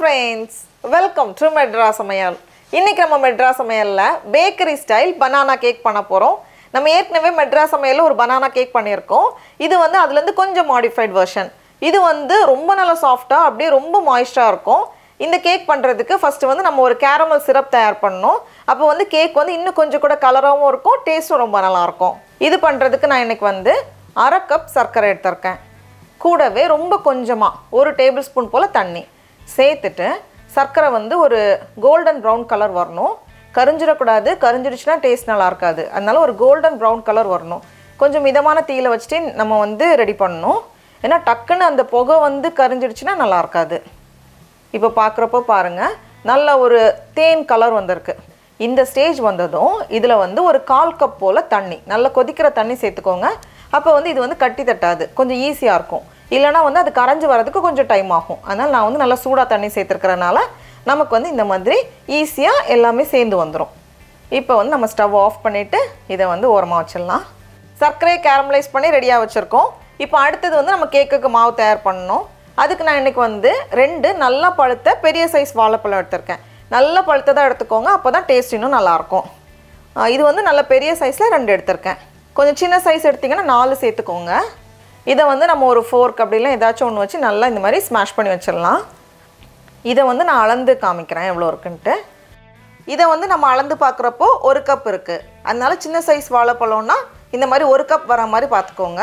friends welcome to metro சமையல் இன்னைக்கு நம்ம மெட்ரா சமையலில் பேக்கரி ஸ்டைல் பனானா கேக் பண்ண போகிறோம் நம்ம ஏற்கனவே மெட்ரா சமையலில் ஒரு பனானா கேக் பண்ணியிருக்கோம் இது வந்து அதுலேருந்து கொஞ்சம் மாடிஃபைட் வெர்ஷன் இது வந்து ரொம்ப நல்லா சாஃப்டாக அப்படியே ரொம்ப மாய்ஸ்டாக இருக்கும் இந்த கேக் பண்ணுறதுக்கு ஃபஸ்ட்டு வந்து நம்ம ஒரு கேரமல் சிரப் தயார் பண்ணணும் அப்போ வந்து கேக் வந்து இன்னும் கொஞ்சம் கூட கலராகவும் இருக்கும் டேஸ்ட்டும் ரொம்ப நல்லாயிருக்கும் இது பண்ணுறதுக்கு நான் இன்னைக்கு வந்து அரை கப் சர்க்கரை எடுத்திருக்கேன் கூடவே ரொம்ப கொஞ்சமாக ஒரு டேபிள் ஸ்பூன் போல் தண்ணி சேர்த்துட்டு சர்க்கரை வந்து ஒரு கோல்டன் ப்ரௌன் கலர் வரணும் கரிஞ்சிடக்கூடாது கரிஞ்சிடுச்சுன்னா டேஸ்ட் நல்லா இருக்காது அதனால ஒரு கோல்டன் ப்ரௌன் கலர் வரணும் கொஞ்சம் மிதமான தீயில வச்சுட்டு நம்ம வந்து ரெடி பண்ணணும் ஏன்னா டக்குன்னு அந்த புகை வந்து கரிஞ்சிடுச்சுன்னா நல்லா இருக்காது இப்போ பார்க்குறப்போ பாருங்கள் நல்ல ஒரு தேன் கலர் வந்திருக்கு இந்த ஸ்டேஜ் வந்ததும் இதில் வந்து ஒரு கால் கப் போல் தண்ணி நல்லா கொதிக்கிற தண்ணி சேர்த்துக்கோங்க அப்போ வந்து இது வந்து கட்டி தட்டாது கொஞ்சம் ஈஸியாக இருக்கும் இல்லைனா வந்து அது கரைஞ்சி வரதுக்கு கொஞ்சம் டைம் ஆகும் அதனால் நான் வந்து நல்லா சூடாக தண்ணி சேர்த்துருக்கறனால நமக்கு வந்து இந்த மாதிரி ஈஸியாக எல்லாமே சேர்ந்து வந்துடும் இப்போ வந்து நம்ம ஸ்டவ் ஆஃப் பண்ணிவிட்டு இதை வந்து ஓரமாக வச்சிடலாம் சர்க்கரையை கேரமலைஸ் பண்ணி ரெடியாக வச்சுருக்கோம் இப்போ அடுத்தது வந்து நம்ம கேக்குக்கு மாவு தயார் பண்ணணும் அதுக்கு நான் இன்றைக்கி வந்து ரெண்டு நல்லா பழுத்த பெரிய சைஸ் வாழைப்பழம் எடுத்திருக்கேன் நல்ல பழுத்ததாக எடுத்துக்கோங்க அப்போ தான் டேஸ்ட் இன்னும் நல்லாயிருக்கும் ஆஹ் இது வந்து நல்ல பெரிய சைஸில் ரெண்டு எடுத்திருக்கேன் கொஞ்சம் சின்ன சைஸ் எடுத்திங்கன்னா நாலு சேர்த்துக்கோங்க இதை வந்து நம்ம ஒரு ஃபோர்க் அப்படிலாம் ஏதாச்சும் ஒன்று வச்சு நல்லா இந்த மாதிரி ஸ்மாஷ் பண்ணி வச்சிடலாம் இதை வந்து நான் அளந்து காமிக்கிறேன் எவ்வளோ இருக்குன்ட்டு இதை வந்து நம்ம அளந்து பார்க்குறப்போ ஒரு கப் இருக்குது அதனால சின்ன சைஸ் வாழைப்பழம்னா இந்த மாதிரி ஒரு கப் வர மாதிரி பார்த்துக்கோங்க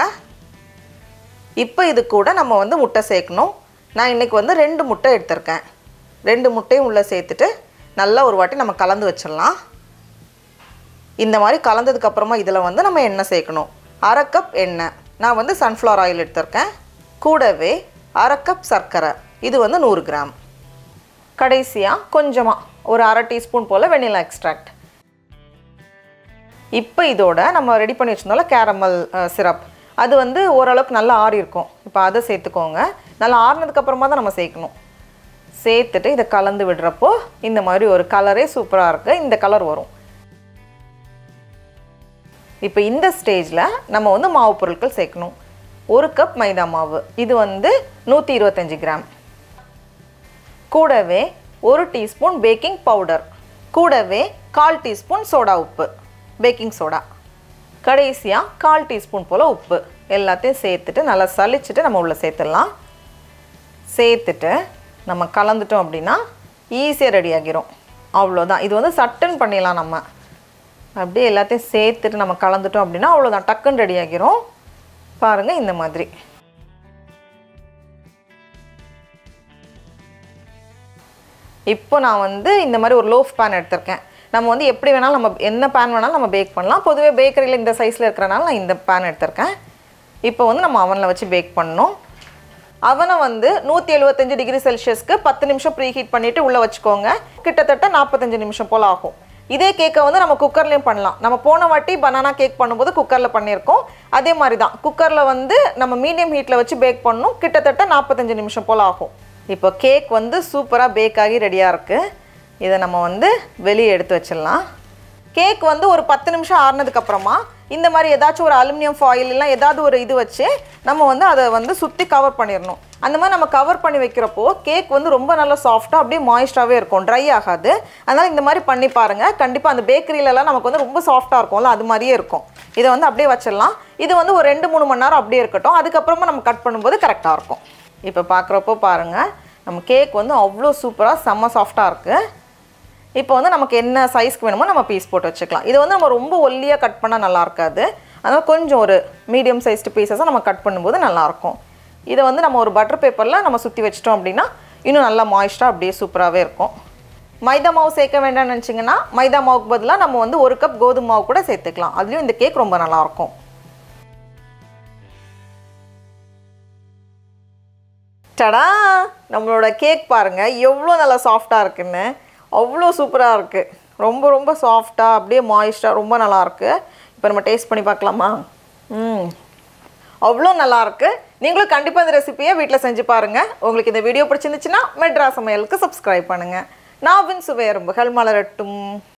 இப்போ இது கூட நம்ம வந்து முட்டை சேர்க்கணும் நான் இன்றைக்கி வந்து ரெண்டு முட்டை எடுத்திருக்கேன் ரெண்டு முட்டையும் உள்ளே சேர்த்துட்டு நல்லா ஒரு வாட்டி நம்ம கலந்து வச்சிடலாம் இந்த மாதிரி கலந்ததுக்கப்புறமா இதில் வந்து நம்ம எண்ணெய் சேர்க்கணும் அரை கப் எண்ணெய் நான் வந்து சன்ஃப்ளவர் ஆயில் எடுத்திருக்கேன் கூடவே அரை கப் சர்க்கரை இது வந்து நூறு கிராம் கடைசியாக கொஞ்சமாக ஒரு அரை டீஸ்பூன் போல் வெண்ணிலா எக்ஸ்ட்ராக்ட் இப்போ இதோட நம்ம ரெடி பண்ணி வச்சிருந்தோம்ல கேரமல் சிரப் அது வந்து ஓரளவுக்கு நல்லா ஆறி இருக்கும் இப்போ அதை சேர்த்துக்கோங்க நல்லா ஆறுனதுக்கப்புறமா தான் நம்ம சேர்க்கணும் சேர்த்துட்டு இதை கலந்து விடுறப்போ இந்த மாதிரி ஒரு கலரே சூப்பராக இருக்குது இந்த கலர் வரும் இப்போ இந்த ஸ்டேஜில் நம்ம வந்து மாவு பொருட்கள் சேர்க்கணும் ஒரு கப் மைதா மாவு இது வந்து நூற்றி இருபத்தஞ்சி கிராம் கூடவே ஒரு டீஸ்பூன் பேக்கிங் பவுடர் கூடவே கால் டீஸ்பூன் சோடா உப்பு பேக்கிங் சோடா கடைசியாக கால் டீஸ்பூன் போல் உப்பு எல்லாத்தையும் சேர்த்துட்டு நல்லா சலிச்சுட்டு நம்ம உள்ளே சேர்த்துடலாம் சேர்த்துட்டு நம்ம கலந்துட்டோம் அப்படின்னா ஈஸியாக ரெடி ஆகிரும் அவ்வளோதான் இது வந்து சட்டுன்னு பண்ணிடலாம் நம்ம அப்படியே எல்லாத்தையும் சேர்த்துட்டு நம்ம கலந்துட்டோம் அப்படின்னா அவ்வளோதான் டக்குன்னு ரெடி ஆகிரும் பாருங்கள் இந்த மாதிரி இப்போ நான் வந்து இந்த மாதிரி ஒரு லோஃப் பேன் எடுத்திருக்கேன் நம்ம வந்து எப்படி வேணாலும் நம்ம என்ன பேன் வேணாலும் நம்ம பேக் பண்ணலாம் பொதுவே பேக்கரியில் இந்த சைஸில் இருக்கிறனால நான் இந்த பேன் எடுத்திருக்கேன் இப்போ வந்து நம்ம அவனில் வச்சு பேக் பண்ணணும் அவனை வந்து நூற்றி எழுபத்தஞ்சு டிகிரி செல்சியஸ்க்கு பத்து நிமிஷம் ப்ரீ ஹீட் பண்ணிவிட்டு உள்ளே வச்சுக்கோங்க கிட்டத்தட்ட நாற்பத்தஞ்சு நிமிஷம் போல் ஆகும் இதே கேக்கை வந்து நம்ம குக்கர்லேயும் பண்ணலாம் நம்ம போன வாட்டி பனானா கேக் பண்ணும்போது குக்கரில் பண்ணியிருக்கோம் அதே மாதிரி தான் குக்கரில் வந்து நம்ம மீடியம் ஹீட்டில் வச்சு பேக் பண்ணணும் கிட்டத்தட்ட நாற்பத்தஞ்சு நிமிஷம் போல் ஆகும் இப்போ கேக் வந்து சூப்பராக பேக் ஆகி ரெடியாக இருக்குது இதை நம்ம வந்து வெளியே எடுத்து வச்சிடலாம் கேக் வந்து ஒரு பத்து நிமிஷம் ஆறுனதுக்கப்புறமா இந்த மாதிரி ஏதாச்சும் ஒரு அலுமினியம் ஃபாயில் இல்லை ஏதாவது ஒரு இது வச்சு நம்ம வந்து அதை வந்து சுற்றி கவர் பண்ணிடணும் அந்த மாதிரி நம்ம கவர் பண்ணி வைக்கிறப்போ கேக் வந்து ரொம்ப நல்லா சாஃப்டாக அப்படியே மாய்ஸ்டாகவே இருக்கும் ட்ரை ஆகாது அதனால் இந்த மாதிரி பண்ணி பாருங்கள் கண்டிப்பாக அந்த பேக்கரியிலலாம் நமக்கு வந்து ரொம்ப சாஃப்டாக இருக்கும்ல அது மாதிரியே இருக்கும் இதை வந்து அப்படியே வச்சிடலாம் இது வந்து ஒரு ரெண்டு மூணு மணி நேரம் அப்படியே இருக்கட்டும் அதுக்கப்புறமா நம்ம கட் பண்ணும்போது கரெக்டாக இருக்கும் இப்போ பார்க்குறப்போ பாருங்கள் நம்ம கேக் வந்து அவ்வளோ சூப்பராக செம்ம சாஃப்டாக இருக்குது இப்போ வந்து நமக்கு என்ன சைஸ்க்கு வேணுமோ நம்ம பீஸ் போட்டு வச்சுக்கலாம் இது வந்து நம்ம ரொம்ப ஒல்லியாக கட் பண்ணால் நல்லா இருக்காது அதனால் கொஞ்சம் ஒரு மீடியம் சைஸ்டு பீசஸாக நம்ம கட் பண்ணும்போது நல்லாயிருக்கும் இதை வந்து நம்ம ஒரு பட்டர் பேப்பரில் நம்ம சுற்றி வச்சிட்டோம் அப்படின்னா இன்னும் நல்லா மாய்ஸ்டாக அப்படியே சூப்பராகவே இருக்கும் மைதா மாவு சேர்க்க வேண்டாம்னு நினச்சிங்கன்னா மைதா மாவுக்கு பதிலாக நம்ம வந்து ஒரு கப் கோதுமை மாவு கூட சேர்த்துக்கலாம் அதுலேயும் இந்த கேக் ரொம்ப நல்லாயிருக்கும் டடா நம்மளோட கேக் பாருங்கள் எவ்வளோ நல்லா சாஃப்டாக இருக்குன்னு அவ்வளோ சூப்பராக இருக்குது ரொம்ப ரொம்ப சாஃப்டாக அப்படியே மாய்ஸ்டாக ரொம்ப நல்லா இருக்கு இப்போ நம்ம டேஸ்ட் பண்ணி பார்க்கலாமா ம் அவ்வளோ நல்லா இருக்கு நீங்களும் கண்டிப்பாக இந்த ரெசிபியை வீட்டில் செஞ்சு பாருங்கள் உங்களுக்கு இந்த வீடியோ பிடிச்சிருந்துச்சுன்னா மெட்ரா சமையலுக்கு சப்ஸ்கிரைப் பண்ணுங்கள் நான் வின் சுவையரும்புகள் மலரட்டும்